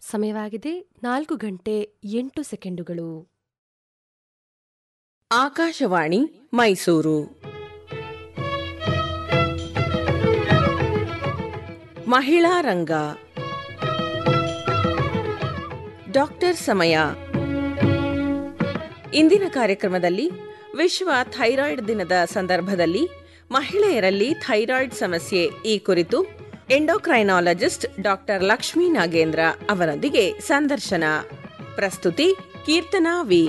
ಸಮಯವಾಗಿದೆ ನಾಲ್ಕು ಗಂಟೆ ಎಂಟು ಸೆಕೆಂಡುಗಳು ಆಕಾಶವಾಣಿ ಮೈಸೂರು ಮಹಿಳಾ ರಂಗ ಡಾಕ್ಟರ್ ಸಮಯ ಇಂದಿನ ಕಾರ್ಯಕ್ರಮದಲ್ಲಿ ವಿಶ್ವ ಥೈರಾಯ್ಡ್ ದಿನದ ಸಂದರ್ಭದಲ್ಲಿ ಮಹಿಳೆಯರಲ್ಲಿ ಥೈರಾಯ್ಡ್ ಸಮಸ್ಯೆ ಈ ಕುರಿತು ಎಂಡೋಕ್ರೈನಾಲಜಿಸ್ಟ್ ಡಾಕ್ಟರ್ ಲಕ್ಷ್ಮೀ ನಾಗೇಂದ್ರ ಅವರೊಂದಿಗೆ ಸಂದರ್ಶನ ಪ್ರಸ್ತುತಿ ಕೀರ್ತನಾ ವಿ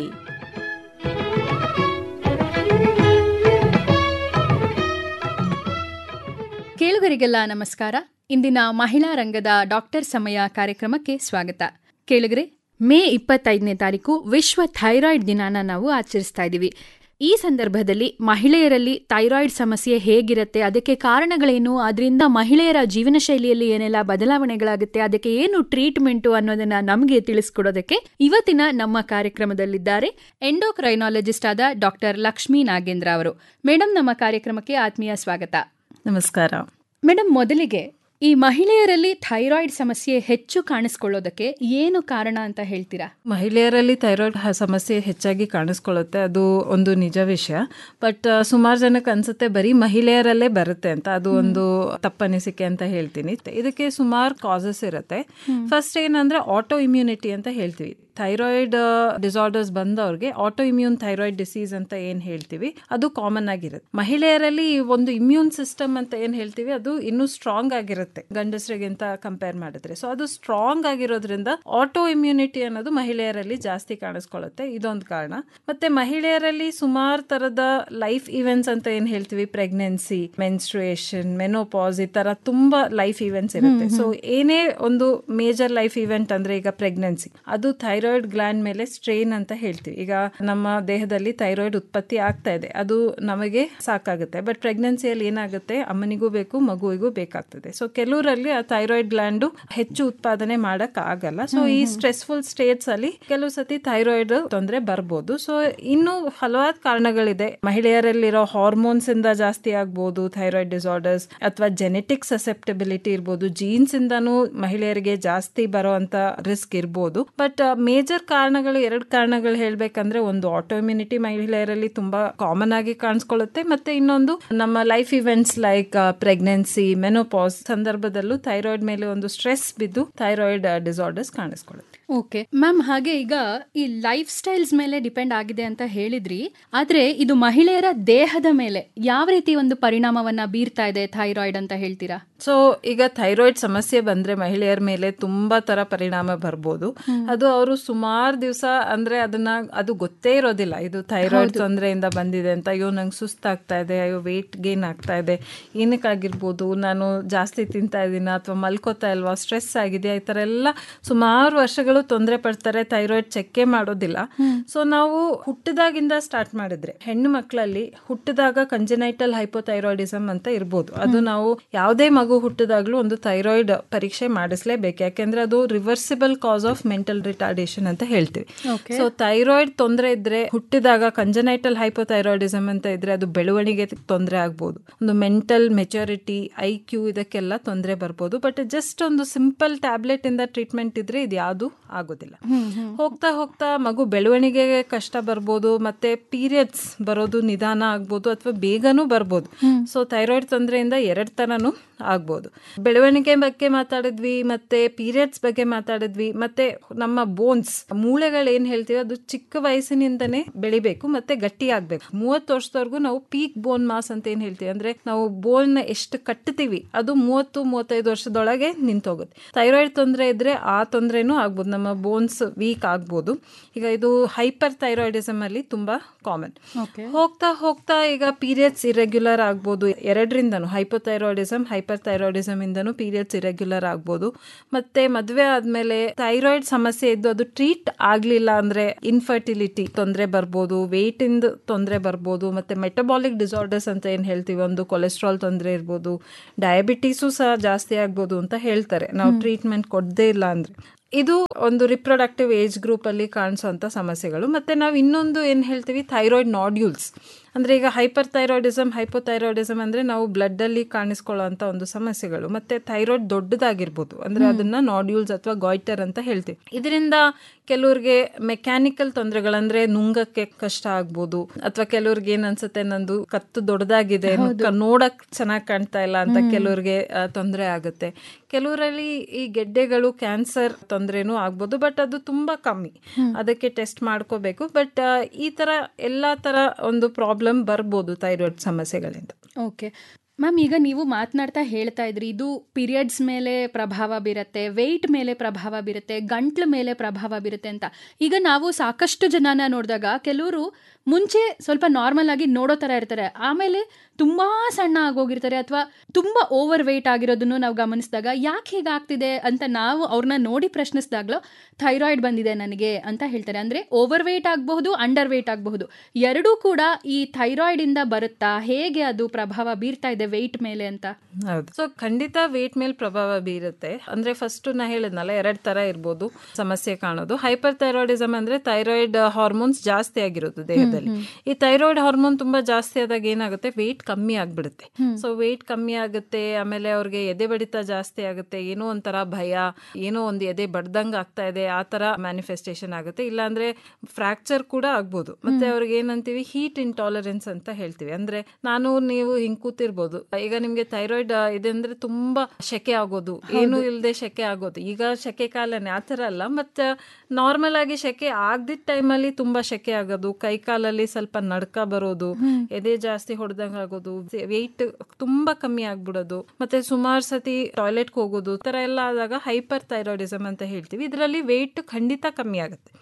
ಕೇಳುಗರಿಗೆಲ್ಲ ನಮಸ್ಕಾರ ಇಂದಿನ ಮಹಿಳಾ ರಂಗದ ಡಾಕ್ಟರ್ ಸಮಯ ಕಾರ್ಯಕ್ರಮಕ್ಕೆ ಸ್ವಾಗತ ಕೇಳುಗರೆ ಮೇ ಇಪ್ಪತ್ತೈದನೇ ತಾರೀಕು ವಿಶ್ವ ಥೈರಾಯ್ಡ್ ದಿನಾನ ನಾವು ಆಚರಿಸ್ತಾ ಇದ್ದೀವಿ ಈ ಸಂದರ್ಭದಲ್ಲಿ ಮಹಿಳೆಯರಲ್ಲಿ ಥೈರಾಯ್ಡ್ ಸಮಸ್ಯೆ ಹೇಗಿರುತ್ತೆ ಅದಕ್ಕೆ ಕಾರಣಗಳೇನು ಅದರಿಂದ ಮಹಿಳೆಯರ ಜೀವನ ಶೈಲಿಯಲ್ಲಿ ಏನೆಲ್ಲ ಬದಲಾವಣೆಗಳಾಗುತ್ತೆ ಅದಕ್ಕೆ ಏನು ಟ್ರೀಟ್ಮೆಂಟು ಅನ್ನೋದನ್ನ ನಮಗೆ ತಿಳಿಸ್ಕೊಡೋದಕ್ಕೆ ಇವತ್ತಿನ ನಮ್ಮ ಕಾರ್ಯಕ್ರಮದಲ್ಲಿದ್ದಾರೆ ಎಂಡೋಕ್ರೈನಾಲಜಿಸ್ಟ್ ಆದ ಡಾಕ್ಟರ್ ಲಕ್ಷ್ಮೀ ನಾಗೇಂದ್ರ ಅವರು ಮೇಡಮ್ ನಮ್ಮ ಕಾರ್ಯಕ್ರಮಕ್ಕೆ ಆತ್ಮೀಯ ಸ್ವಾಗತ ನಮಸ್ಕಾರ ಮೇಡಮ್ ಮೊದಲಿಗೆ ಈ ಮಹಿಳೆಯರಲ್ಲಿ ಥೈರಾಯ್ಡ್ ಸಮಸ್ಯೆ ಹೆಚ್ಚು ಕಾಣಿಸ್ಕೊಳ್ಳೋದಕ್ಕೆ ಏನು ಕಾರಣ ಅಂತ ಹೇಳ್ತೀರಾ ಮಹಿಳೆಯರಲ್ಲಿ ಥೈರಾಯ್ಡ್ ಹ- ಸಮಸ್ಯೆ ಹೆಚ್ಚಾಗಿ ಕಾಣಿಸ್ಕೊಳ್ಳುತ್ತೆ ಅದು ಒಂದು ನಿಜ ವಿಷಯ ಬಟ್ ಸುಮಾರು ಜನಕ್ಕೆ ಅನ್ಸುತ್ತೆ ಬರೀ ಮಹಿಳೆಯರಲ್ಲೇ ಬರುತ್ತೆ ಅಂತ ಅದು ಒಂದು ತಪ್ಪನಿಸಿಕೆ ಅಂತ ಹೇಳ್ತೀನಿ ಇದಕ್ಕೆ ಸುಮಾರು ಕಾಸಸ್ ಇರುತ್ತೆ ಫಸ್ಟ್ ಏನಂದ್ರೆ ಆಟೋ ಇಮ್ಯುನಿಟಿ ಅಂತ ಹೇಳ್ತೀವಿ ಥೈರಾಯ್ಡ್ ಡಿಸಾರ್ಡರ್ಸ್ ಬಂದವ್ರಿಗೆ ಆಟೋ ಇಮ್ಯೂನ್ ಥೈರಾಯ್ಡ್ ಡಿಸೀಸ್ ಅಂತ ಏನ್ ಹೇಳ್ತೀವಿ ಅದು ಕಾಮನ್ ಆಗಿರುತ್ತೆ ಮಹಿಳೆಯರಲ್ಲಿ ಈ ಒಂದು ಇಮ್ಯೂನ್ ಸಿಸ್ಟಮ್ ಅಂತ ಏನ್ ಹೇಳ್ತೀವಿ ಅದು ಇನ್ನೂ ಸ್ಟ್ರಾಂಗ್ ಆಗಿರುತ್ತೆ ಗಂಡಸರಿಗಿಂತ ಕಂಪೇರ್ ಮಾಡಿದ್ರೆ ಸೊ ಅದು ಸ್ಟ್ರಾಂಗ್ ಆಗಿರೋದ್ರಿಂದ ಆಟೋ ಇಮ್ಯುನಿಟಿ ಅನ್ನೋದು ಮಹಿಳೆಯರಲ್ಲಿ ಜಾಸ್ತಿ ಕಾಣಿಸ್ಕೊಳ್ಳುತ್ತೆ ಇದೊಂದು ಕಾರಣ ಮತ್ತೆ ಮಹಿಳೆಯರಲ್ಲಿ ಸುಮಾರು ತರದ ಲೈಫ್ ಇವೆಂಟ್ಸ್ ಅಂತ ಏನ್ ಹೇಳ್ತೀವಿ ಪ್ರೆಗ್ನೆನ್ಸಿ ಮೆನ್ಸ್ಟ್ರುಯೇಷನ್ ಮೆನೋಪಾಸ್ ಈ ತರ ತುಂಬಾ ಲೈಫ್ ಇವೆಂಟ್ಸ್ ಇರುತ್ತೆ ಸೊ ಏನೇ ಒಂದು ಮೇಜರ್ ಲೈಫ್ ಇವೆಂಟ್ ಅಂದ್ರೆ ಈಗ ಪ್ರೆಗ್ನೆನ್ಸಿ ಅದು ಥೈರಾಯ್ಡ್ ಗ್ಲ್ಯಾಂಡ್ ಮೇಲೆ ಸ್ಟ್ರೇನ್ ಅಂತ ಹೇಳ್ತೀವಿ ಈಗ ನಮ್ಮ ದೇಹದಲ್ಲಿ ಥೈರಾಯ್ಡ್ ಉತ್ಪತ್ತಿ ಆಗ್ತಾ ಇದೆ ಅದು ನಮಗೆ ಸಾಕಾಗುತ್ತೆ ಬಟ್ ಪ್ರೆಗ್ನೆನ್ಸಿಯಲ್ಲಿ ಏನಾಗುತ್ತೆ ಅಮ್ಮನಿಗೂ ಬೇಕು ಮಗುವಿಗೂ ಬೇಕಾಗ್ತದೆ ಸೊ ಕೆಲವರಲ್ಲಿ ಆ ಥೈರಾಯ್ಡ್ ಗ್ಲ್ಯಾಂಡ್ ಹೆಚ್ಚು ಉತ್ಪಾದನೆ ಮಾಡಕ್ ಆಗಲ್ಲ ಸೊ ಈ ಸ್ಟ್ರೆಸ್ಫುಲ್ ಸ್ಟೇಟ್ಸ್ ಅಲ್ಲಿ ಕೆಲವು ಸತಿ ಥೈರಾಯ್ಡ್ ತೊಂದರೆ ಬರ್ಬೋದು ಸೊ ಇನ್ನು ಹಲವಾರು ಕಾರಣಗಳಿದೆ ಮಹಿಳೆಯರಲ್ಲಿರೋ ಹಾರ್ಮೋನ್ಸ್ ಇಂದ ಜಾಸ್ತಿ ಆಗ್ಬೋದು ಥೈರಾಯ್ಡ್ ಡಿಸಾರ್ಡರ್ಸ್ ಅಥವಾ ಜೆನೆಟಿಕ್ ಸಸೆಪ್ಟಬಿಲಿಟಿ ಇರ್ಬೋದು ಜೀನ್ಸ್ ಇಂದಾನು ಮಹಿಳೆಯರಿಗೆ ಜಾಸ್ತಿ ಬರೋ ಅಂತ ರಿಸ್ಕ್ ಇರ್ಬೋದು ಬಟ್ ಮೇಜರ್ ಕಾರಣಗಳು ಎರಡು ಕಾರಣಗಳು ಹೇಳ್ಬೇಕಂದ್ರೆ ಒಂದು ಆಟೋಮ್ಯುನಿಟಿ ಮಹಿಳೆಯರಲ್ಲಿ ತುಂಬಾ ಕಾಮನ್ ಆಗಿ ಕಾಣಿಸ್ಕೊಳ್ಳುತ್ತೆ ಮತ್ತೆ ಇನ್ನೊಂದು ನಮ್ಮ life events like pregnancy menopause ಸಂದರ್ಭದಲ್ಲೂ ಥೈರಾಯ್ಡ್ ಮೇಲೆ ಒಂದು ಸ್ಟ್ರೆಸ್ ಬಿದ್ದು ಥೈರಾಯ್ಡ್ ಡಿಸಾರ್ಡರ್ಸ್ ಕಾಣಿಸ್ಕೊಳ್ಳುತ್ತೆ ಓಕೆ ಮ್ಯಾಮ್ ಹಾಗೆ ಈಗ ಈ ಲೈಫ್ ಸ್ಟೈಲ್ಸ್ ಮೇಲೆ ಡಿಪೆಂಡ್ ಆಗಿದೆ ಅಂತ ಹೇಳಿದ್ರಿ ಆದ್ರೆ ಇದು ಮಹಿಳೆಯರ ದೇಹದ ಮೇಲೆ ಯಾವ ರೀತಿ ಒಂದು ಪರಿಣಾಮವನ್ನ ಬೀರ್ತಾ ಇದೆ ಥೈರಾಯ್ಡ್ ಅಂತ ಹೇಳ್ತೀರಾ ಸೊ ಈಗ ಥೈರಾಯ್ಡ್ ಸಮಸ್ಯೆ ಬಂದ್ರೆ ಮಹಿಳೆಯರ ಮೇಲೆ ತುಂಬಾ ತರ ಪರಿಣಾಮ ಬರ್ಬೋದು ಅದು ಅವರು ಸುಮಾರು ದಿವಸ ಅಂದ್ರೆ ಅದನ್ನ ಅದು ಗೊತ್ತೇ ಇರೋದಿಲ್ಲ ಇದು ಥೈರಾಯ್ಡ್ ತೊಂದರೆಯಿಂದ ಬಂದಿದೆ ಅಂತ ಅಯ್ಯೋ ನಂಗೆ ಸುಸ್ತಾಗ್ತಾ ಇದೆ ಅಯ್ಯೋ ವೇಟ್ ಗೇನ್ ಆಗ್ತಾ ಇದೆ ಏನಕ್ಕಾಗಿರ್ಬೋದು ನಾನು ಜಾಸ್ತಿ ತಿಂತಾ ಇದ್ದೀನ ಅಥವಾ ಮಲ್ಕೋತಾ ಇಲ್ವಾ ಸ್ಟ್ರೆಸ್ ಆಗಿದೆ ಈ ತರ ಎಲ್ಲ ಸುಮಾರು ವರ್ಷಗಳು ತೊಂದರೆ ಪಡ್ತಾರೆ ಥೈರಾಯ್ಡ್ ಚೆಕ್ಕೇ ಮಾಡೋದಿಲ್ಲ ಸೊ ನಾವು ಹುಟ್ಟಿದಾಗಿಂದ ಸ್ಟಾರ್ಟ್ ಮಾಡಿದ್ರೆ ಹೆಣ್ಣು ಮಕ್ಕಳಲ್ಲಿ ಹುಟ್ಟಿದಾಗ ಕಂಜನೈಟಲ್ ಹೈಪೋಥೈರಾಯ್ಡಿಸಮ್ ಅಂತ ಇರ್ಬೋದು ಅದು ನಾವು ಯಾವುದೇ ಮಗು ಹುಟ್ಟಿದಾಗ್ಲೂ ಒಂದು ಥೈರಾಯ್ಡ್ ಪರೀಕ್ಷೆ ಮಾಡಿಸ್ಲೇಬೇಕು ಯಾಕೆಂದ್ರೆ ಅದು reversible cause of mental retardation ಅಂತ ಹೇಳ್ತೀವಿ ಸೊ ಥೈರಾಯ್ಡ್ ತೊಂದರೆ ಇದ್ರೆ ಹುಟ್ಟಿದಾಗ ಕಂಜನೈಟಲ್ ಹೈಪೋಥೈರಾಯ್ಡಿಸಮ್ ಅಂತ ಇದ್ರೆ ಅದು ಬೆಳವಣಿಗೆ ತೊಂದರೆ ಆಗ್ಬೋದು ಒಂದು ಮೆಂಟಲ್ ಮೆಚುರಿಟಿ ಐ ಕ್ಯೂ ಇದಕ್ಕೆಲ್ಲ ತೊಂದರೆ ಬರ್ಬೋದು ಬಟ್ ಜಸ್ಟ್ ಒಂದು ಸಿಂಪಲ್ ಟ್ಯಾಬ್ಲೆಟ್ ಇಂದ ಟ್ರೀಟ್ಮೆಂಟ್ ಇದ್ರೆ ಇದು ಯಾವುದು ಆಗೋದಿಲ್ಲ ಹೋಗ್ತಾ ಹೋಗ್ತಾ ಮಗು ಬೆಳವಣಿಗೆಗೆ ಕಷ್ಟ ಬರ್ಬೋದು ಮತ್ತೆ ಪೀರಿಯಡ್ಸ್ ಬರೋದು ನಿಧಾನ ಆಗ್ಬೋದು ಅಥವಾ ಬೇಗನೂ ಬರ್ಬೋದು ಸೊ ಥೈರಾಯ್ಡ್ ತೊಂದರೆಯಿಂದ ಎರಡ್ ತರನು ಆಗ್ಬೋದು ಬೆಳವಣಿಗೆ ಬಗ್ಗೆ ಮಾತಾಡಿದ್ವಿ ಮತ್ತೆ ಪೀರಿಯಡ್ಸ್ ಬಗ್ಗೆ ಮಾತಾಡಿದ್ವಿ ಮತ್ತೆ ನಮ್ಮ ಬೋನ್ಸ್ ಮೂಳೆಗಳು ಏನ್ ಹೇಳ್ತೀವಿ ಅದು ಚಿಕ್ಕ ವಯಸ್ಸಿನಿಂದನೇ ಬೆಳಿಬೇಕು ಮತ್ತೆ ಗಟ್ಟಿ ಆಗ್ಬೇಕು ಮೂವತ್ತು ವರ್ಷದವರೆಗೂ ನಾವು ಪೀಕ್ ಬೋನ್ ಮಾಸ್ ಅಂತ ಏನ್ ಹೇಳ್ತೀವಿ ಅಂದ್ರೆ ನಾವು ಬೋನ್ ಎಷ್ಟು ಕಟ್ಟುತ್ತೀವಿ ಅದು ಮೂವತ್ತು ಮೂವತ್ತೈದು ವರ್ಷದೊಳಗೆ ನಿಂತೋಗುತ್ತೆ ಥೈರಾಯ್ಡ್ ತೊಂದರೆ ಇದ್ರೆ ಆ ತೊಂದರೆನೂ ಆಗ್ಬೋದು ನಮ್ಮ ಬೋನ್ಸ್ ವೀಕ್ ಆಗ್ಬೋದು ಈಗ ಇದು ಹೈಪರ್ ಥೈರಾಯ್ಡಿಸಮ್ ಅಲ್ಲಿ ತುಂಬಾ ಕಾಮನ್ ಹೋಗ್ತಾ ಹೋಗ್ತಾ ಈಗ ಪೀರಿಯಡ್ಸ್ ಇರೆಗ್ಯುಲರ್ ಆಗ್ಬೋದು ಎರಡರಿಂದನು ಹೈಪೋಥೈರಾಯ್ಡಿಸಮ್ ಹೈಪರ್ ಥೈರಾಯ್ಡಿಸಮ್ ಇಂದನು ಪೀರಿಯಡ್ಸ್ ಇರೆಗ್ಯುಲರ್ ಆಗ್ಬೋದು ಮತ್ತೆ ಮದುವೆ ಆದ್ಮೇಲೆ ಥೈರಾಯ್ಡ್ ಸಮಸ್ಯೆ ಇದ್ದು ಅದು ಟ್ರೀಟ್ ಆಗ್ಲಿಲ್ಲ ಅಂದ್ರೆ ಇನ್ಫರ್ಟಿಲಿಟಿ ತೊಂದರೆ ಬರ್ಬೋದು ವೇಟ್ ಇಂದ ತೊಂದರೆ ಬರ್ಬೋದು ಮತ್ತೆ ಮೆಟಬಾಲಿಕ್ ಡಿಸಾರ್ಡರ್ಸ್ ಅಂತ ಏನ್ ಹೇಳ್ತೀವಿ ಒಂದು ಕೊಲೆಸ್ಟ್ರಾಲ್ ತೊಂದರೆ ಇರ್ಬೋದು ಡಯಾಬಿಟೀಸು ಸಹ ಜಾಸ್ತಿ ಆಗ್ಬೋದು ಅಂತ ಹೇಳ್ತಾರೆ ನಾವು ಟ್ರೀಟ್ಮೆಂಟ್ ಕೊಡದೇ ಇಲ್ಲ ಅಂದ್ರೆ ಇದು ಒಂದು ರಿಪ್ರೊಡಕ್ಟಿವ್ ಏಜ್ ಗ್ರೂಪ್ ಅಲ್ಲಿ ಕಾಣಿಸುವಂತ ಸಮಸ್ಯೆಗಳು ಮತ್ತೆ ನಾವು ಇನ್ನೊಂದು ಏನ್ ಹೇಳ್ತೀವಿ ಥೈರಾಯ್ಡ್ ನಾಡ್ಯೂಲ್ಸ್ ಅಂದ್ರೆ ಈಗ ಹೈಪರ್ ಥೈರಾಯ್ಡಿಸಮ್ ಹೈಪೋಥೈರಾಯ್ಡಿಸಮ್ ಅಂದ್ರೆ ನಾವು ಬ್ಲಡ್ ಅಲ್ಲಿ ಕಾಣಿಸ್ಕೊಳ್ಳುವಂತ ಒಂದು ಸಮಸ್ಯೆಗಳು ಮತ್ತೆ ಥೈರಾಯ್ಡ್ ದೊಡ್ಡದಾಗಿರ್ಬೋದು ಅಂದ್ರೆ ಅದನ್ನ ನಾಡ್ಯೂಲ್ಸ್ ಅಥವಾ ಗಾಯ್ಟರ್ ಅಂತ ಹೇಳ್ತೀವಿ ಇದರಿಂದ ಕೆಲವ್ರಿಗೆ ಮೆಕ್ಯಾನಿಕಲ್ ತೊಂದರೆಗಳಂದ್ರೆ ನುಂಗಕ್ಕೆ ಕಷ್ಟ ಆಗ್ಬೋದು ಅಥವಾ ಕೆಲವ್ರಿಗೆ ಏನ್ ಅನ್ಸುತ್ತೆ ನಂದು ಕತ್ತು ದೊಡ್ಡದಾಗಿದೆ ಕ- ನೋಡಕ್ ಚೆನ್ನಾಗಿ ಕಾಣ್ತಾ ಇಲ್ಲ ಅಂತ ಕೆಲವ್ರಿಗೆ ತೊಂದರೆ ಆಗುತ್ತೆ ಕೆಲವರಲ್ಲಿ ಈ ಗೆಡ್ಡೆಗಳು ಕ್ಯಾನ್ಸರ್ ತೊಂದರೆನೂ ಆಗ್ಬೋದು ಬಟ್ ಅದು ತುಂಬಾ ಕಮ್ಮಿ ಅದಕ್ಕೆ ಟೆಸ್ಟ್ ಮಾಡ್ಕೋಬೇಕು ಬಟ್ ಈ ತರ ಎಲ್ಲಾ ತರ ಒಂದು ಪ್ರಾಬ್ಲಮ್ ಬರ್ಬೋದು ಥೈರಾಯ್ಡ್ ಸಮಸ್ಯೆಗಳಿಂದ ಓಕೆ ಮ್ಯಾಮ್ ಈಗ ನೀವು ಮಾತನಾಡ್ತಾ ಹೇಳ್ತಾ ಇದ್ರಿ ಇದು ಪೀರಿಯಡ್ಸ್ ಮೇಲೆ ಪ್ರಭಾವ ಬೀರುತ್ತೆ ವೆಯ್ಟ್ ಮೇಲೆ ಪ್ರಭಾವ ಬೀರುತ್ತೆ ಗಂಟ್ಲ ಮೇಲೆ ಪ್ರಭಾವ ಬೀರುತ್ತೆ ಅಂತ ಈಗ ನಾವು ಸಾಕಷ್ಟು ಜನನ ನೋಡಿದಾಗ ಕೆಲವರು ಮುಂಚೆ ಸ್ವಲ್ಪ ನಾರ್ಮಲ್ ಆಗಿ ನೋಡೋ ಥರ ಇರ್ತಾರೆ ಆಮೇಲೆ ತುಂಬಾ ಸಣ್ಣ ಆಗೋಗಿರ್ತಾರೆ ಅಥವಾ ತುಂಬಾ ಓವರ್ ವೆಯ್ಟ್ ಆಗಿರೋದನ್ನು ನಾವು ಗಮನಿಸಿದಾಗ ಯಾಕೆ ಹೀಗಾಗ್ತಿದೆ ಅಂತ ನಾವು ಅವ್ರನ್ನ ನೋಡಿ ಪ್ರಶ್ನಿಸಿದಾಗ್ಲೂ ಥೈರಾಯ್ಡ್ ಬಂದಿದೆ ನನಗೆ ಅಂತ ಹೇಳ್ತಾರೆ ಅಂದ್ರೆ ಓವರ್ ವೆಯ್ಟ್ ಆಗಬಹುದು ಅಂಡರ್ ವೆಯ್ಟ್ ಆಗಬಹುದು ಎರಡೂ ಕೂಡ ಈ ಥೈರಾಯ್ಡ್ ಇಂದ ಬರುತ್ತಾ ಹೇಗೆ ಅದು ಪ್ರಭಾವ ಬೀರ್ತಾ ಇದೆ ವೆಯ್ಟ್ ಮೇಲೆ ಅಂತ ಹೌದು ಸೊ ಖಂಡಿತ ವೇಟ್ ಮೇಲೆ ಪ್ರಭಾವ ಬೀರುತ್ತೆ ಅಂದ್ರೆ ಫಸ್ಟ್ ನಾ ಹೇಳಿದ್ನಲ್ಲ ಎರಡ್ ತರ ಇರ್ಬೋದು ಸಮಸ್ಯೆ ಕಾಣೋದು ಹೈಪರ್ ಥೈರಾಯ್ಡಿಸಮ್ ಅಂದ್ರೆ ಥೈರಾಯ್ಡ್ ಹಾರ್ಮೋನ್ಸ್ ಜಾಸ್ತಿ ಆಗಿರೋದು ದೇಹದಲ್ಲಿ ಈ ಥೈರಾಯ್ಡ್ ಹಾರ್ಮೋನ್ ತುಂಬಾ ಜಾಸ್ತಿ ಆದಾಗ ಏನಾಗುತ್ತೆ ವೇಟ್ ಕಮ್ಮಿ ಆಗ್ಬಿಡುತ್ತೆ ಸೊ ವೇಟ್ ಕಮ್ಮಿ ಆಗುತ್ತೆ ಆಮೇಲೆ ಅವ್ರಿಗೆ ಎದೆ ಬಡಿತ ಜಾಸ್ತಿ ಆಗುತ್ತೆ ಏನೋ ಒಂಥರ ಭಯ ಏನೋ ಒಂದು ಎದೆ ಬಡ್ದಂಗ್ ಆಗ್ತಾ ಇದೆ ಆ ತರ ಮ್ಯಾನಿಫೆಸ್ಟೇಷನ್ ಆಗುತ್ತೆ ಇಲ್ಲಾಂದ್ರೆ ಫ್ರಾಕ್ಚರ್ ಕೂಡ ಆಗ್ಬೋದು ಮತ್ತೆ ಅವ್ರಿಗೆ ಏನಂತೀವಿ ಹೀಟ್ ಇಂಟಾಲರೆನ್ಸ್ ಅಂತ ಹೇಳ್ತೀವಿ ಅಂದ್ರೆ ನಾನು ನೀವು ಹಿಂಗ್ ಕೂತಿರ್ಬೋದು ಈಗ ನಿಮ್ಗೆ ಥೈರಾಯ್ಡ್ ಇದೆ ಅಂದ್ರೆ ತುಂಬಾ ಶೆಕೆ ಆಗೋದು ಏನು ಇಲ್ಲದೆ ಶೆಕೆ ಆಗೋದು ಈಗ ಶೆಕೆ ಕಾಲನೇ ಆ ಥರ ಅಲ್ಲ ಮತ್ತೆ ನಾರ್ಮಲ್ ಆಗಿ ಶೆಕೆ ಆಗದಿದ್ದ ಟೈಮಲ್ಲಿ ತುಂಬಾ ಶೆಕೆ ಆಗೋದು ಕೈ ಕಾಲಲ್ಲಿ ಸ್ವಲ್ಪ ನಡ್ಕ ಬರೋದು ಎದೆ ಜಾಸ್ತಿ ಹೊಡೆದಂಗ ಆಗೋದು ವೆಯ್ಟ್ ತುಂಬಾ ಕಮ್ಮಿ ಆಗ್ಬಿಡೋದು ಮತ್ತೆ ಸುಮಾರು ಸತಿ ಟಾಯ್ಲೆಟ್ಗೆ ಹೋಗೋದು ಈ ತರ ಎಲ್ಲ ಆದಾಗ ಹೈಪರ್ ಥೈರಾಯ್ಡಿಸಮ್ ಅಂತ ಹೇಳ್ತೀವಿ ಇದರಲ್ಲಿ ವೆಯ್ಟ್ ಖಂಡಿತ ಕಮ್ಮಿ ಆಗುತ್ತೆ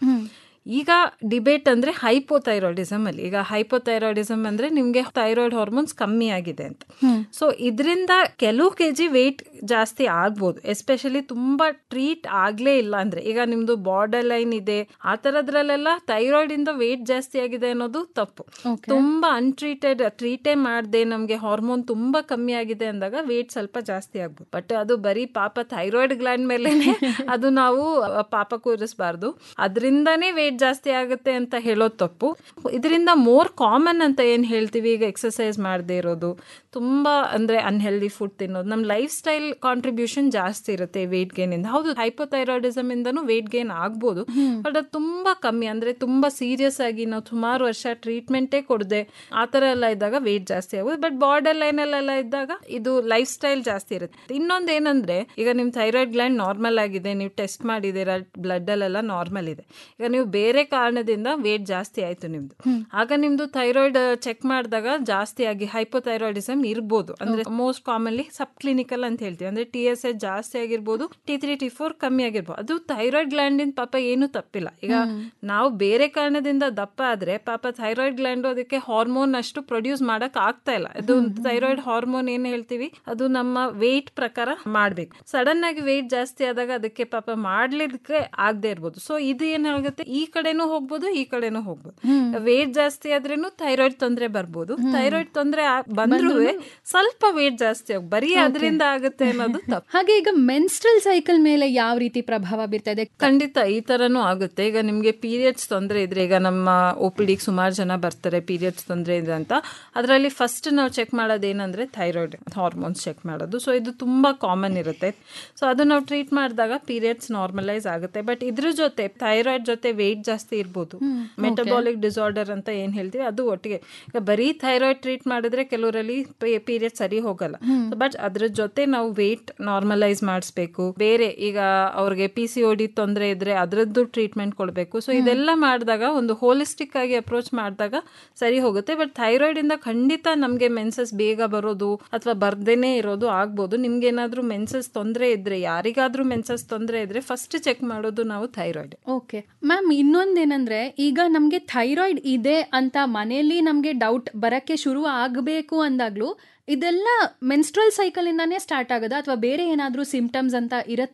ಈಗ ಡಿಬೇಟ್ ಅಂದ್ರೆ ಹೈಪೋಥೈರಾಯ್ಡಿಸಮ್ ಅಲ್ಲಿ ಈಗ ಹೈಪೋಥೈರಾಯ್ಡಿಸಮ್ ಅಂದ್ರೆ ನಿಮ್ಗೆ ಥೈರಾಯ್ಡ್ ಹಾರ್ಮೋನ್ಸ್ ಕಮ್ಮಿ ಆಗಿದೆ ಅಂತ ಸೊ ಇದರಿಂದ ಕೆಲವು ಕೆ ಜಿ ವೆಯ್ಟ್ ಜಾಸ್ತಿ ಆಗ್ಬೋದು ಎಸ್ಪೆಷಲಿ ತುಂಬಾ ಟ್ರೀಟ್ ಆಗ್ಲೇ ಇಲ್ಲ ಅಂದ್ರೆ ಈಗ ನಿಮ್ದು ಬಾರ್ಡರ್ ಲೈನ್ ಇದೆ ಆ ತರದ್ರಲ್ಲೆಲ್ಲ ಥೈರಾಯ್ಡ್ ಇಂದ ವೆಯ್ಟ್ ಜಾಸ್ತಿ ಆಗಿದೆ ಅನ್ನೋದು ತಪ್ಪು ತುಂಬಾ ಅನ್ಟ್ರೀಟೆಡ್ ಟ್ರೀಟೇ ಮಾಡದೆ ನಮ್ಗೆ ಹಾರ್ಮೋನ್ ತುಂಬಾ ಕಮ್ಮಿ ಆಗಿದೆ ಅಂದಾಗ ವೆಯ್ಟ್ ಸ್ವಲ್ಪ ಜಾಸ್ತಿ ಆಗ್ಬೋದು ಬಟ್ ಅದು ಬರೀ ಪಾಪ ಥೈರಾಯ್ಡ್ ಗ್ಲ್ಯಾಂಡ್ ಮೇಲೆ ಅದು ನಾವು ಅಹ್, ಪಾಪ ಕೂರಿಸಬಾರ್ದು ಅದರಿಂದಾನೇ ವೆಯ್ಟ್ ಜಾಸ್ತಿ ಆಗುತ್ತೆ ಅಂತ ಹೇಳೋದು ತಪ್ಪು ಇದರಿಂದ ಮೋರ್ ಕಾಮನ್ ಅಂತ ಏನ್ ಹೇಳ್ತೀವಿ ಈಗ ಎಕ್ಸಸೈಸ್ ಮಾಡದೇ ಇರೋದು ತುಂಬಾ ಅಂದ್ರೆ ಅನ್ಹೆಲ್ದಿ ಫುಡ್ ತಿನ್ನೋದು ನಮ್ಮ ಲೈಫ್ ಸ್ಟೈಲ್ ಕಾಂಟ್ರಿಬ್ಯೂಷನ್ ಜಾಸ್ತಿ ಇರುತ್ತೆ ವೆಯ್ಟ್ ಗೇನ್ ಇಂದ ಹೌದು ಹೈಪೋಥೈರಾಯ್ಡಿಸಮ್ ಇಂದನೂ ವೆಯ್ಟ್ ಗೇನ್ ಆಗ್ಬೋದು ಬಟ್ ಅದು ತುಂಬಾ ಕಮ್ಮಿ ಅಂದ್ರೆ ತುಂಬಾ ಸೀರಿಯಸ್ ಆಗಿ ನಾವು ಸುಮಾರು ವರ್ಷ ಟ್ರೀಟ್ಮೆಂಟೇ ಕೊಡದೆ ಆ ತರ ಎಲ್ಲ ಇದ್ದಾಗ ವೆಯ್ಟ್ ಜಾಸ್ತಿ ಆಗೋದು ಬಟ್ ಬಾರ್ಡರ್ ಲೈನ್ ಅಲ್ಲೆಲ್ಲ ಇದ್ದಾಗ ಇದು ಲೈಫ್ ಸ್ಟೈಲ್ ಜಾಸ್ತಿ ಇರುತ್ತೆ ಇನ್ನೊಂದು ಏನಂದ್ರೆ ಈಗ ನಿಮ್ ಥೈರಾಯ್ಡ್ ಗ್ಲ್ಯಾಂಡ್ ನಾರ್ಮಲ್ ಆಗಿದೆ ನೀವು ಟೆಸ್ಟ್ ಮಾಡಿದ್ದೀರಾ ಬ್ಲಡ್ ಅಲ್ಲೆಲ್ಲ ನಾರ್ಮಲ್ ಇದೆ ಈಗ ನೀವು ಬೇರೆ ಕಾರಣದಿಂದ ವೇಟ್ ಜಾಸ್ತಿ ಆಯ್ತು ನಿಮ್ದು ಆಗ ನಿಮ್ದು ಥೈರಾಯ್ಡ್ ಚೆಕ್ ಮಾಡಿದಾಗ ಜಾಸ್ತಿ ಆಗಿ ಹೈಪೋಥೈರಾಯ್ಡಿಸಮ್ ಇರ್ಬೋದು ಅಂದ್ರೆ ಮೋಸ್ಟ್ ಕಾಮನ್ಲಿ ಸಬ್ ಕ್ಲಿನಿಕಲ್ ಅಂತ ಹೇಳ್ತೀವಿ ಅಂದ್ರೆ ಟಿ ಎಸ್ ಎಚ್ ಜಾಸ್ತಿ ಆಗಿರ್ಬೋದು ಟಿ ತ್ರೀ ಟಿ ಫೋರ್ ಕಮ್ಮಿ ಆಗಿರ್ಬೋದು ಅದು ಥೈರಾಯ್ಡ್ ಗ್ಲ್ಯಾಂಡ್ ಇಂದ ಪಾಪ ಏನು ತಪ್ಪಿಲ್ಲ ಈಗ ನಾವು ಬೇರೆ ಕಾರಣದಿಂದ ದಪ್ಪ ಆದ್ರೆ ಪಾಪ ಥೈರಾಯ್ಡ್ ಗ್ಲ್ಯಾಂಡ್ ಅದಕ್ಕೆ ಹಾರ್ಮೋನ್ ಅಷ್ಟು ಪ್ರೊಡ್ಯೂಸ್ ಮಾಡಕ್ ಆಗ್ತಾ ಇಲ್ಲ ಅದು ಥೈರಾಯ್ಡ್ ಹಾರ್ಮೋನ್ ಏನ್ ಹೇಳ್ತೀವಿ ಅದು ನಮ್ಮ ವೇಟ್ ಪ್ರಕಾರ ಮಾಡ್ಬೇಕು ಸಡನ್ ಆಗಿ ವೇಟ್ ಜಾಸ್ತಿ ಆದಾಗ ಅದಕ್ಕೆ ಪಾಪ ಮಾಡ್ಲಿಕ್ಕೆ ಆಗದೆ ಇರ್ಬೋದು ಸೊ ಇದು ಏನಾಗುತ್ತೆ ಈ ಕಡೆನೂ ಹೋಗ್ಬೋದು ಈ ಕಡೆನೂ ಹೋಗ್ಬೋದು ವೇಟ್ ಜಾಸ್ತಿ ಆದ್ರೇನು ಥೈರಾಯ್ಡ್ ತೊಂದ್ರೆ ಬರ್ಬೋದು ಥೈರಾಯ್ಡ್ ತೊಂದ್ರೆ ಬಂದ್ರೂ ಸ್ವಲ್ಪ ವೇಟ್ ಜಾಸ್ತಿ ಆಗ ಬರೀ ಅದರಿಂದ ಆಗುತ್ತೆ ಅನ್ನೋದು ತಪ್ಪು ಹಾಗೆ ಈಗ ಮೆನ್ಸ್ಟ್ರಲ್ ಸೈಕಲ್ ಮೇಲೆ ಯಾವ ರೀತಿ ಪ್ರಭಾವ ಬೀರ್ತಾ ಇದೆ ಖಂಡಿತ ಈ ತರನೂ ಆಗುತ್ತೆ ಈಗ ನಿಮ್ಗೆ ಪೀರಿಯಡ್ಸ್ ತೊಂದರೆ ಇದ್ರೆ ಈಗ ನಮ್ಮ ಒ ಪಿ ಡಿಗೆ ಸುಮಾರು ಜನ ಬರ್ತಾರೆ ಪೀರಿಯಡ್ಸ್ ತೊಂದರೆ ಇದೆ ಅಂತ ಅದರಲ್ಲಿ ಫಸ್ಟ್ ನಾವು ಚೆಕ್ ಮಾಡೋದು ಏನಂದ್ರೆ ಥೈರಾಯ್ಡ್ ಹಾರ್ಮೋನ್ಸ್ ಚೆಕ್ ಮಾಡೋದು ಸೊ ಇದು ತುಂಬಾ ಕಾಮನ್ ಇರುತ್ತೆ ಸೊ ಅದು ನಾವು ಟ್ರೀಟ್ ಮಾಡಿದಾಗ ಪೀರಿಯಡ್ಸ್ ನಾರ್ಮಲೈಸ್ ಆಗುತ್ತೆ ಬಟ್ ಇದ್ರ ಜೊತೆ ಥೈರಾಯ್ಡ್ ಜೊತೆ ವೆಯ್ಟ್ ಜಾಸ್ತಿ ಇರ್ಬೋದು ಮೆಟಬಾಲಿಕ್ ಡಿಸಾರ್ಡರ್ ಅಂತ ಏನ್ ಹೇಳ್ತೀವಿ ಅದು ಒಟ್ಟಿಗೆ ಈಗ ಬರೀ ಥೈರಾಯ್ಡ್ ಟ್ರೀಟ್ ಮಾಡಿದ್ರೆ ಕೆಲವರಲ್ಲಿ ಪೀರಿಯಡ್ ಸರಿ ಹೋಗಲ್ಲ ಬಟ್ ಅದ್ರ ಜೊತೆ ನಾವು ವೆಯ್ಟ್ ನಾರ್ಮಲೈಸ್ ಮಾಡಿಸ್ಬೇಕು ಬೇರೆ ಈಗ ಅವ್ರಿಗೆ ಪಿ ಸಿ ಓ ಡಿ ತೊಂದರೆ ಇದ್ರೆ ಅದರದ್ದು ಟ್ರೀಟ್ಮೆಂಟ್ ಕೊಡಬೇಕು ಸೊ ಇದೆಲ್ಲ ಮಾಡಿದಾಗ ಒಂದು ಹೋಲಿಸ್ಟಿಕ್ ಆಗಿ ಅಪ್ರೋಚ್ ಮಾಡಿದಾಗ ಸರಿ ಹೋಗುತ್ತೆ ಬಟ್ ಥೈರಾಯ್ಡ್ ಇಂದ ಖಂಡಿತ ನಮಗೆ ಮೆನ್ಸಸ್ ಬೇಗ ಬರೋದು ಅಥವಾ ಬರ್ದೇನೆ ಇರೋದು ಆಗ್ಬೋದು ನಿಮ್ಗೆ ಏನಾದ್ರೂ ಮೆನ್ಸಸ್ ತೊಂದರೆ ಇದ್ರೆ ಯಾರಿಗಾದ್ರೂ ಮೆನ್ಸಸ್ ತೊಂದರೆ ಇದ್ರೆ ಫಸ್ಟ್ ಚೆಕ್ ಮಾಡೋದು ನಾವು ಥೈರಾಯ್ಡ್ ಓಕೆ ಮ್ಯಾಮ್ ಇನ್ನೊಂದೇನಂದ್ರೆ ಈಗ ನಮಗೆ ಥೈರಾಯ್ಡ್ ಇದೆ ಅಂತ ಮನೆಯಲ್ಲಿ ನಮಗೆ ಡೌಟ್ ಬರಕ್ಕೆ ಶುರು ಆಗಬೇಕು ಅಂದಾಗ್ಲೂ ಇದೆಲ್ಲ ಮೆನ್ಸ್ಟ್ರಲ್ ಸೈಕಲ್ ಇಂದಾನೇ ಸ್ಟಾರ್ಟ್ ಆಗೋದಾ ಅಥವಾ ಬೇರೆ ಏನಾದ್ರೂ ಸಿಂಪ್ಟಮ್ಸ್ ಅಂತ ಇರತ್ತಾ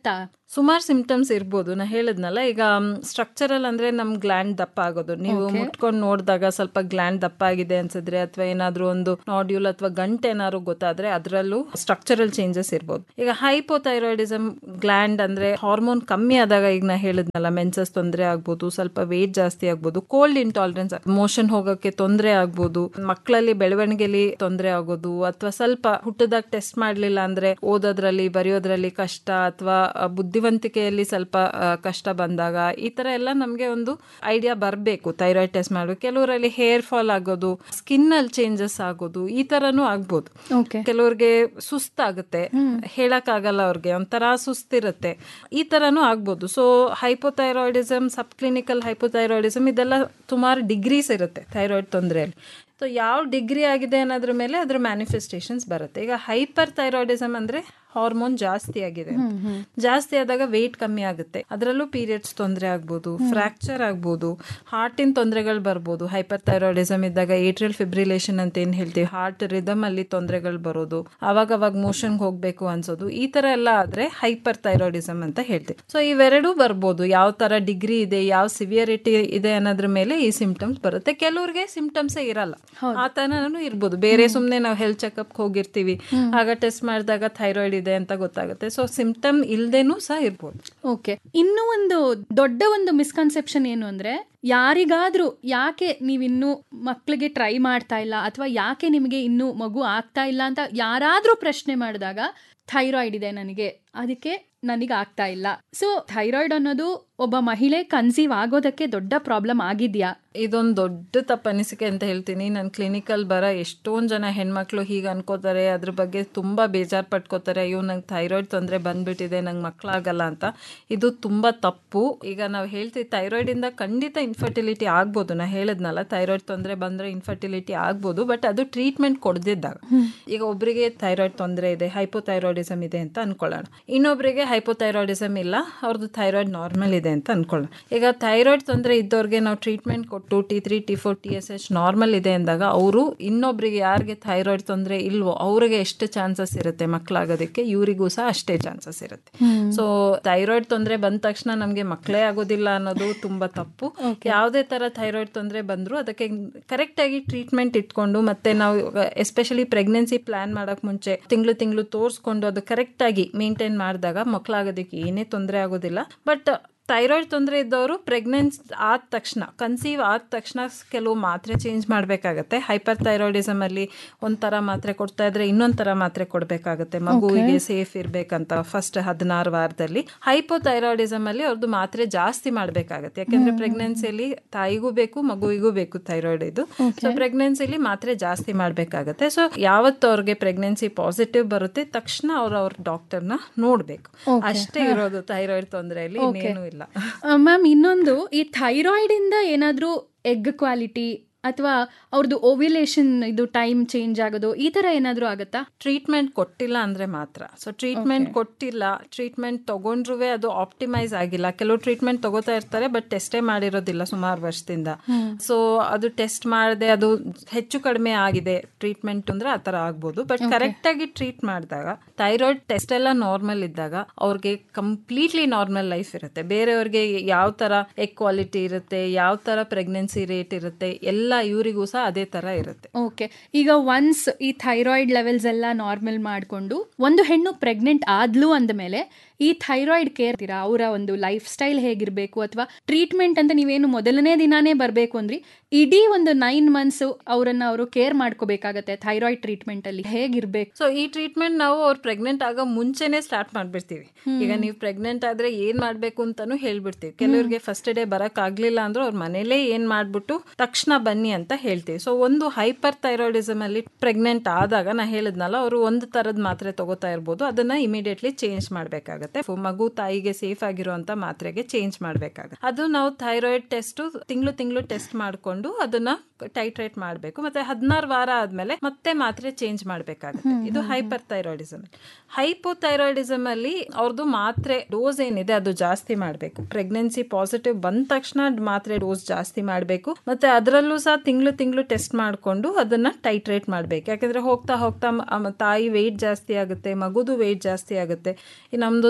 ಸುಮಾರು ಸಿಂಪ್ಟಮ್ಸ್ ಇರ್ಬೋದು ನಾ ಹೇಳಿದ್ನಲ್ಲ ಈಗ ಸ್ಟ್ರಕ್ಚರಲ್ ಅಂದ್ರೆ ನಮ್ ಗ್ಲ್ಯಾಂಡ್ ದಪ್ಪ ಆಗೋದು ನೀವು ಮುಟ್ಕೊಂಡು ನೋಡಿದಾಗ ಸ್ವಲ್ಪ ಗ್ಲ್ಯಾಂಡ್ ದಪ್ಪ ಆಗಿದೆ ಅನ್ಸಿದ್ರೆ ಅಥವಾ ಏನಾದ್ರೂ ಒಂದು ನಾಡ್ಯೂಲ್ ಅಥವಾ ಗಂಟೆ ಏನಾದ್ರು ಗೊತ್ತಾದ್ರೆ ಅದರಲ್ಲೂ ಸ್ಟ್ರಕ್ಚರಲ್ ಚೇಂಜಸ್ ಇರ್ಬೋದು ಈಗ ಹೈಪೋಥೈರಾಯ್ಡಿಸಮ್ ಗ್ಲ್ಯಾಂಡ್ ಅಂದ್ರೆ ಹಾರ್ಮೋನ್ ಕಮ್ಮಿ ಆದಾಗ ಈಗ ನಾ ಹೇಳಿದ್ನಲ್ಲ ಮೆನ್ಸಸ್ ತೊಂದರೆ ಆಗ್ಬೋದು ಸ್ವಲ್ಪ ವೇಟ್ ಜಾಸ್ತಿ ಆಗ್ಬೋದು ಕೋಲ್ಡ್ ಇಂಟಾಲರೆನ್ಸ್ ಮೋಷನ್ ಹೋಗೋಕೆ ತೊಂದರೆ ಆಗ್ಬೋದು ಮಕ್ಕಳಲ್ಲಿ ಬೆಳವಣಿಗೆಲಿ ತೊಂದರೆ ಆಗೋದು ಅಥವಾ ಸ್ವಲ್ಪ ಹುಟ್ಟದಾಗ ಟೆಸ್ಟ್ ಮಾಡ್ಲಿಲ್ಲ ಅಂದ್ರೆ ಓದೋದ್ರಲ್ಲಿ ಬರೆಯೋದ್ರಲ್ಲಿ ಕಷ್ಟ ಅಥವಾ ಬುದ್ಧಿವಂತಿಕೆಯಲ್ಲಿ ಸ್ವಲ್ಪ ಆ, ಕಷ್ಟ ಬಂದಾಗ ಈ ತರ ಎಲ್ಲ ನಮ್ಗೆ ಒಂದು ಐಡಿಯಾ ಬರಬೇಕು ಥೈರಾಯ್ಡ್ ಟೆಸ್ಟ್ ಮಾಡ್ಬೇಕು ಕೆಲವರಲ್ಲಿ ಹೇರ್ ಫಾಲ್ ಆಗೋದು ಸ್ಕಿನ್ ಅಲ್ಲಿ ಚೇಂಜಸ್ ಆಗೋದು ಈ ತರನು ಆಗ್ಬೋದು ಓಕೆ ಕೆಲವ್ರಿಗೆ ಸುಸ್ತಾಗುತ್ತೆ ಹೇಳಕ್ ಆಗಲ್ಲ ಅವ್ರಿಗೆ ಒಂಥರ ಸುಸ್ತಿರುತ್ತೆ ಈ ತರನು ಆಗ್ಬೋದು so hypothyroidism subclinical hypothyroidism ಇದೆಲ್ಲ ಸುಮಾರು ಡಿಗ್ರೀಸ್ ಇರುತ್ತೆ ಥೈರಾಯ್ಡ್ ತೊಂದರೆಯಲ್ಲಿ ಸೊ ಯಾವ ಡಿಗ್ರಿ ಆಗಿದೆ ಅನ್ನೋದ್ರ ಮೇಲೆ ಅದ್ರ ಮ್ಯಾನಿಫೆಸ್ಟೇಷನ್ಸ್ ಬರುತ್ತೆ ಈಗ ಹೈಪರ್ ಥೈರಾಯ್ಡಿಸಮ್ ಅಂದ್ರೆ ಹಾರ್ಮೋನ್ ಜಾಸ್ತಿ ಆಗಿದೆ ಅಂತ. ಜಾಸ್ತಿ ಆದಾಗ ವೆಯ್ಟ್ ಕಮ್ಮಿ ಆಗುತ್ತೆ ಅದರಲ್ಲೂ ಪೀರಿಯಡ್ಸ್ ತೊಂದರೆ ಆಗ್ಬೋದು ಫ್ರಾಕ್ಚರ್ ಆಗ್ಬೋದು ಹಾರ್ಟಿನ ತೊಂದರೆಗಳು ಬರ್ಬೋದು ಹೈಪರ್ ಥೈರಾಯ್ಡಿಸಮ್ ಇದ್ದಾಗ ಏಟ್ರಿಯಲ್ ಫಿಬ್ರಿಲೇಷನ್ ಅಂತ ಏನ್ ಹೇಳ್ತೀವಿ ಹಾರ್ಟ್ ರಿದಮ್ ಅಲ್ಲಿ ತೊಂದರೆಗಳು ಬರೋದು ಅವಾಗ ಅವಾಗ ಮೋಷನ್ಗೆ ಹೋಗ್ಬೇಕು ಅನ್ಸೋದು ಈ ತರ ಎಲ್ಲ ಆದ್ರೆ ಹೈಪರ್ ಥೈರಾಯ್ಡಿಸಮ್ ಅಂತ ಹೇಳ್ತೀವಿ ಸೊ ಇವೆರಡೂ ಬರ್ಬೋದು ಯಾವ ತರ ಡಿಗ್ರಿ ಇದೆ ಯಾವ ಸಿವಿಯರಿಟಿ ಇದೆ ಅನ್ನೋದ್ರ ಮೇಲೆ ಈ ಸಿಂಪ್ಟಮ್ಸ್ ಬರುತ್ತೆ ಕೆಲವ್ರಿಗೆ ಸಿಂಪ್ಟಮ್ಸೇ ಇರಲ್ಲ ಆ ತರನು ಇರ್ಬೋದು ಬೇರೆ ಸುಮ್ನೆ ನಾವು ಹೆಲ್ತ್ ಚೆಕಪ್ ಹೋಗಿರ್ತೀವಿ ಆಗ ಟೆಸ್ಟ್ ಮಾಡಿದಾಗ ಥೈರಾಯ್ಡ್ ಇದೆ ಅಂತ ಗೊತ್ತಾಗುತ್ತೆ ಸೊ ಸಿಂಪ್ಟಮ್ ಇಲ್ದೇನೂ ಸಹ ಇರ್ಬೋದು ಓಕೆ ಇನ್ನೂ ಒಂದು ದೊಡ್ಡ ಒಂದು ಮಿಸ್ಕನ್ಸೆಪ್ಷನ್ ಏನು ಅಂದ್ರೆ ಯಾರಿಗಾದ್ರೂ ಯಾಕೆ ನೀವಿನ್ನೂ ಮಕ್ಕಳಿಗೆ ಟ್ರೈ ಮಾಡ್ತಾ ಇಲ್ಲ ಅಥವಾ ಯಾಕೆ ನಿಮಗೆ ಇನ್ನೂ ಮಗು ಆಗ್ತಾ ಇಲ್ಲ ಅಂತ ಯಾರಾದ್ರೂ ಪ್ರಶ್ನೆ ಮಾಡಿದಾಗ ಥೈರಾಯ್ಡ್ ಇದೆ ನನಗೆ ಅದಕ್ಕೆ ನನಗೆ ಆಗ್ತಾ ಇಲ್ಲ ಸೊ ಥೈರಾಯ್ಡ್ ಅನ್ನೋದು ಒಬ್ಬ ಮಹಿಳೆ ಕನ್ಸೀವ್ ಆಗೋದಕ್ಕೆ ದೊಡ್ಡ ಪ್ರಾಬ್ಲಮ್ ಆಗಿದ್ಯಾ ಇದೊಂದು ದೊಡ್ಡ ತಪ್ಪು ಅನಿಸಿಕೆ ಅಂತ ಹೇಳ್ತೀನಿ ನನ್ನ ಕ್ಲಿನಿಕಲ್ ಬರ ಎಷ್ಟೊಂದು ಜನ ಹೆಣ್ಮಕ್ಳು ಹೀಗೆ ಅನ್ಕೋತಾರೆ ಅದ್ರ ಬಗ್ಗೆ ತುಂಬ ಬೇಜಾರು ಪಟ್ಕೋತಾರೆ ಅಯ್ಯೋ ನಂಗೆ ಥೈರಾಯ್ಡ್ ತೊಂದರೆ ಬಂದ್ಬಿಟ್ಟಿದೆ ನಂಗೆ ಮಕ್ಕಳಾಗಲ್ಲ ಅಂತ ಇದು ತುಂಬ ತಪ್ಪು ಈಗ ನಾವು ಹೇಳ್ತೀವಿ ಥೈರಾಯ್ಡಿಂದ ಖಂಡಿತ ಇನ್ಫರ್ಟಿಲಿಟಿ ಆಗ್ಬೋದು ನಾ ಹೇಳಿದ್ನಲ್ಲ ಥೈರಾಯ್ಡ್ ತೊಂದರೆ ಬಂದರೆ ಇನ್ಫರ್ಟಿಲಿಟಿ ಆಗ್ಬೋದು ಬಟ್ ಅದು ಟ್ರೀಟ್ಮೆಂಟ್ ಕೊಡದಿದ್ದಾಗ ಈಗ ಒಬ್ಬರಿಗೆ ಥೈರಾಯ್ಡ್ ತೊಂದರೆ ಇದೆ ಹೈಪೋಥೈರಾಯ್ಡಿಸಮ್ ಇದೆ ಅಂತ ಅನ್ಕೊಳ್ಳೋಣ ಇನ್ನೊಬ್ಬರಿಗೆ ಹೈಪೋಥೈರಾಯ್ಡಿಸಮ್ ಇಲ್ಲ ಅವ್ರದ್ದು ಥೈರಾಯ್ಡ್ ನಾರ್ಮಲ್ ಇದೆ ಅಂತ ಅನ್ಕೊಳ್ಳೋಣ ಈಗ ಥೈರಾಯ್ಡ್ ತೊಂದರೆ ಇದ್ದವ್ರಿಗೆ ನಾವು ಟ್ರೀಟ್ಮೆಂಟ್ ಕೊಟ್ಟು T three T four T S H normal ಇದೆ ಅಂದಾಗ ಅವರು ಇನ್ನೊಬ್ರಿಗೆ ಯಾರಿಗೆ ಥೈರಾಯ್ಡ್ ತೊಂದರೆ ಇಲ್ವೋ ಅವ್ರಿಗೆ ಎಷ್ಟು ಚಾನ್ಸಸ್ ಇರುತ್ತೆ ಮಕ್ಕಳಾಗೋದಕ್ಕೆ ಇವರಿಗೂ ಸಹ ಅಷ್ಟೇ ಚಾನ್ಸಸ್ ಇರುತ್ತೆ ಸೊ ಥೈರಾಯ್ಡ್ ತೊಂದರೆ ಬಂದ ತಕ್ಷಣ ನಮಗೆ ಮಕ್ಕಳೇ ಆಗೋದಿಲ್ಲ ಅನ್ನೋದು ತುಂಬಾ ತಪ್ಪು ಯಾವುದೇ ತರ ಥೈರಾಯ್ಡ್ ತೊಂದರೆ ಬಂದ್ರು ಅದಕ್ಕೆ ಕರೆಕ್ಟ್ ಆಗಿ ಟ್ರೀಟ್ಮೆಂಟ್ ಇಟ್ಕೊಂಡು ಮತ್ತೆ ನಾವು ಎಸ್ಪೆಷಲಿ ಪ್ರೆಗ್ನೆನ್ಸಿ ಪ್ಲಾನ್ ಮಾಡಕ್ ಮುಂಚೆ ತಿಂಗಳು ತಿಂಗಳು ತೋರಿಸ್ಕೊಂಡು ಅದು ಕರೆಕ್ಟ್ ಆಗಿ ಮೇಂಟೈನ್ ಮಾಡಿದಾಗ ಮಕ್ಕಳಾಗೋದಕ್ಕೆ ಏನೇ ತೊಂದರೆ ಆಗೋದಿಲ್ಲ ಬಟ್ ಥೈರಾಯ್ಡ್ ತೊಂದರೆ ಇದ್ದವರು ಪ್ರೆಗ್ನೆನ್ಸ್ ಆದ ತಕ್ಷಣ ಕನ್ಸೀವ್ ಆದ ತಕ್ಷಣ ಕೆಲವು ಮಾತ್ರೆ ಚೇಂಜ್ ಮಾಡಬೇಕಾಗತ್ತೆ ಹೈಪರ್ ಥೈರಾಯ್ಡಿಸಮ್ ಅಲ್ಲಿ ಒಂಥರ ಮಾತ್ರೆ ಕೊಡ್ತಾ ಇದ್ರೆ ಇನ್ನೊಂದ್ ತರ ಮಾತ್ರೆ ಕೊಡಬೇಕಾಗತ್ತೆ ಮಗುವಿಗೆ ಸೇಫ್ ಇರ್ಬೇಕಂತ ಫಸ್ಟ್ ಹದಿನಾರು ವಾರದಲ್ಲಿ ಹೈಪೋಥೈರಾಯ್ಡಿಸಮ್ ಅಲ್ಲಿ ಅವ್ರದ್ದು ಮಾತ್ರೆ ಜಾಸ್ತಿ ಮಾಡಬೇಕಾಗತ್ತೆ ಯಾಕಂದ್ರೆ ಪ್ರೆಗ್ನೆನ್ಸಿಯಲ್ಲಿ ತಾಯಿಗೂ ಬೇಕು ಮಗುವಿಗೂ ಬೇಕು ಥೈರಾಯ್ಡ್ ಇದು ಸೊ ಪ್ರೆಗ್ನೆನ್ಸಿಲಿ ಮಾತ್ರೆ ಜಾಸ್ತಿ ಮಾಡಬೇಕಾಗತ್ತೆ ಸೊ ಯಾವತ್ತು ಅವ್ರಿಗೆ ಪ್ರೆಗ್ನೆನ್ಸಿ ಪಾಸಿಟಿವ್ ಬರುತ್ತೆ ತಕ್ಷಣ ಅವ್ರು ಅವ್ರ ಡಾಕ್ಟರ್ನ ನೋಡ್ಬೇಕು ಅಷ್ಟೇ ಇರೋದು ಥೈರಾಯ್ಡ್ ತೊಂದರೆಯಲ್ಲಿ ಇನ್ನೇನು ಇಲ್ಲ ಮ್ಯಾಮ್ ಇನ್ನೊಂದು ಈ ಥೈರಾಯ್ಡ್ ಇಂದ ಏನಾದ್ರೂ ಎಗ್ ಕ್ವಾಲಿಟಿ ಅಥವಾ ಅವ್ರದ್ದು ಓವ್ಯುಲೇಷನ್ ಇದು ಟೈಮ್ ಚೇಂಜ್ ಆಗೋದು ಈ ತರ ಏನಾದ್ರೂ ಆಗತ್ತಾ ಟ್ರೀಟ್ಮೆಂಟ್ ಕೊಟ್ಟಿಲ್ಲ ಅಂದ್ರೆ ಮಾತ್ರ ಸೊ ಟ್ರೀಟ್ಮೆಂಟ್ ಕೊಟ್ಟಿಲ್ಲ ಟ್ರೀಟ್ಮೆಂಟ್ ತಗೊಂಡ್ರೂ ಅದು ಆಪ್ಟಿಮೈಸ್ ಆಗಿಲ್ಲ ಕೆಲವು ಟ್ರೀಟ್ಮೆಂಟ್ ತಗೋತಾ ಇರ್ತಾರೆ ಬಟ್ ಟೆಸ್ಟೇ ಮಾಡಿರೋದಿಲ್ಲ ಸುಮಾರು ವರ್ಷದಿಂದ ಸೊ ಅದು ಟೆಸ್ಟ್ ಮಾಡದೆ ಅದು ಹೆಚ್ಚು ಕಡಿಮೆ ಆಗಿದೆ ಟ್ರೀಟ್ಮೆಂಟ್ ಅಂದ್ರೆ ಆ ತರ ಆಗ್ಬೋದು ಬಟ್ ಕರೆಕ್ಟ್ ಆಗಿ ಟ್ರೀಟ್ ಮಾಡಿದಾಗ ಥೈರಾಯ್ಡ್ ಟೆಸ್ಟ್ ಎಲ್ಲ ನಾರ್ಮಲ್ ಇದ್ದಾಗ ಅವ್ರಿಗೆ ಕಂಪ್ಲೀಟ್ಲಿ ನಾರ್ಮಲ್ ಲೈಫ್ ಇರುತ್ತೆ ಬೇರೆಯವ್ರಿಗೆ ಯಾವ ತರ ಎಗ್ ಕ್ವಾಲಿಟಿ ಇರುತ್ತೆ ಯಾವ ತರ ಪ್ರೆಗ್ನೆನ್ಸಿ ರೇಟ್ ಇರುತ್ತೆ ಎಲ್ಲ ಇವರಿಗೂ ಸಹ ಅದೇ ತರ ಇರುತ್ತೆ ಓಕೆ ಈಗ ಒನ್ಸ್ ಈ ಥೈರಾಯ್ಡ್ ಲೆವೆಲ್ಸ್ ಎಲ್ಲ ನಾರ್ಮಲ್ ಮಾಡಿಕೊಂಡು ಒಂದು ಹೆಣ್ಣು ಪ್ರೆಗ್ನೆಂಟ್ ಆದ್ಲು ಅಂದಮೇಲೆ ಈ ಥೈರಾಯ್ಡ್ ಕೇರ್ ತೀರಾ ಅವರ ಒಂದು ಲೈಫ್ ಸ್ಟೈಲ್ ಹೇಗಿರಬೇಕು ಅಥವಾ ಟ್ರೀಟ್ಮೆಂಟ್ ಅಂತ ನೀವೇನು ಮೊದಲನೇ ದಿನಾನೇ ಬರಬೇಕು ಅಂದ್ರಿ ಇಡೀ ಒಂದು ನೈನ್ ಮಂತ್ಸ್ ಅವರನ್ನ ಅವರು ಕೇರ್ ಮಾಡ್ಕೋಬೇಕಾಗತ್ತೆ ಥೈರಾಯ್ಡ್ ಟ್ರೀಟ್ಮೆಂಟ್ ಅಲ್ಲಿ ಹೇಗಿರ್ಬೇಕು ಸೊ ಈ ಟ್ರೀಟ್ಮೆಂಟ್ ನಾವು ಅವ್ರು ಪ್ರೆಗ್ನೆಂಟ್ ಆಗೋ ಮುಂಚೆನೆ ಸ್ಟಾರ್ಟ್ ಮಾಡ್ಬಿಡ್ತೀವಿ ಈಗ ನೀವು ಪ್ರೆಗ್ನೆಂಟ್ ಆದ್ರೆ ಏನ್ ಮಾಡ್ಬೇಕು ಅಂತಾನು ಹೇಳ್ಬಿಡ್ತೀವಿ ಕೆಲವರಿಗೆ ಫಸ್ಟ್ ಡೇ ಬರಕ್ ಆಗ್ಲಿಲ್ಲ ಅಂದ್ರೆ ಅವ್ರ ಮನೇಲೇ ಏನ್ ಮಾಡ್ಬಿಟ್ಟು ತಕ್ಷಣ ಬನ್ನಿ ಅಂತ ಹೇಳ್ತೀವಿ ಸೊ ಒಂದು ಹೈಪರ್ ಥೈರಾಯ್ಡಿಸಮ್ ಅಲ್ಲಿ ಪ್ರೆಗ್ನೆಂಟ್ ಆದಾಗ ನಾ ಹೇಳಿದ್ನಲ್ಲ ಅವರು ಒಂದು ತರದ್ ಮಾತ್ರೆ ತಗೋತಾ ಇರ್ಬೋದು ಅದನ್ನ ಇಮಿಡಿಯೇಟ್ಲಿ ಚೇಂಜ್ ಮಾಡ್ಬೇಕಾಗತ್ತೆ ಮಗು ತಾಯಿಗೆ ಸೇಫ್ ಆಗಿರುವಂತ ಮಾತ್ರೆಗೆ ಚೇಂಜ್ ಮಾಡ್ಬೇಕಾಗತ್ತೆ ಅದು ನಾವು ಥೈರಾಯ್ಡ್ ಟೆಸ್ಟ್ ತಿಂಗಳು ತಿಂಗಳು ಟೆಸ್ಟ್ ಮಾಡ್ಕೊಂಡು ಅದನ್ನ ಟೈಟ್ರೇಟ್ ಮಾಡಬೇಕು ಮತ್ತೆ ಹದಿನಾರು ವಾರ ಆದ್ಮೇಲೆ ಮತ್ತೆ ಮಾತ್ರೆ ಚೇಂಜ್ ಮಾಡ್ಬೇಕಾಗುತ್ತೆ ಇದು ಹೈಪರ್ ಥೈರಾಯ್ಡಿಸಮ್ ಹೈಪೋಥೈರಾಯ್ಡಿಸಮ್ ಅಲ್ಲಿ ಅವ್ರದ್ದು ಮಾತ್ರೆ ಡೋಸ್ ಏನಿದೆ ಅದು ಜಾಸ್ತಿ ಮಾಡಬೇಕು ಪ್ರೆಗ್ನೆನ್ಸಿ ಪಾಸಿಟಿವ್ ಬಂದ ತಕ್ಷಣ ಮಾತ್ರೆ ಡೋಸ್ ಜಾಸ್ತಿ ಮಾಡಬೇಕು ಮತ್ತೆ ಅದರಲ್ಲೂ ಸಹ ತಿಂಗಳು ತಿಂಗಳು ಟೆಸ್ಟ್ ಮಾಡಿಕೊಂಡು ಅದನ್ನ ಟೈಟ್ರೇಟ್ ಮಾಡಬೇಕು ಯಾಕಂದ್ರೆ ಹೋಗ್ತಾ ಹೋಗ್ತಾ ಮ- ಮ- ತಾಯಿ ವೆಯ್ಟ್ ಜಾಸ್ತಿ ಆಗುತ್ತೆ ಮಗುದು ವೆಯ್ಟ್ ಜಾಸ್ತಿ ಆಗುತ್ತೆ ಈ ನಮ್ದು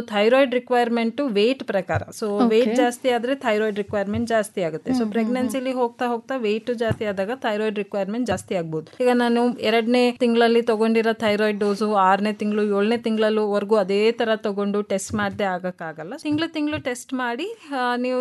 ಥೈರಾಯ್ಡ್ ರಿಕ್ವೈರ್ಮೆಂಟ್ ವೇಟ್ ಪ್ರಕಾರ ಸೊ ವೇಟ್ ಜಾಸ್ತಿ ಆದ್ರೆ ಥೈರಾಯ್ಡ್ ರಿಕ್ವೈರ್ಮೆಂಟ್ ಜಾಸ್ತಿ ಆಗುತ್ತೆ ಸೊ ಪ್ರೆಗ್ನೆನ್ಸಿಲಿ ಹೋಗ್ತಾ ಹೋಗ್ತಾ ವೇಟ್ ಜಾಸ್ತಿ ಆದಾಗ ಥೈರಾಯ್ಡ್ ರಿಕ್ವೈರ್ಮೆಂಟ್ ಜಾಸ್ತಿ ಆಗ್ಬೋದು ಈಗ ನಾನು ಎರಡನೇ ತಿಂಗಳಲ್ಲಿ ತಗೊಂಡಿರೋ ಥೈರಾಯ್ಡ್ ಡೋಸು ಆರನೇ ತಿಂಗಳು ಏಳನೇ ತಿಂಗಳಲ್ಲೂ ವರ್ಗೂ ಅದೇ ತರ ತಗೊಂಡು ಟೆಸ್ಟ್ ಮಾಡದೆ ಆಗಕ್ಕಾಗಲ್ಲ ತಿಂಗಳು ತಿಂಗಳು ಟೆಸ್ಟ್ ಮಾಡಿ ಆ, ನೀವು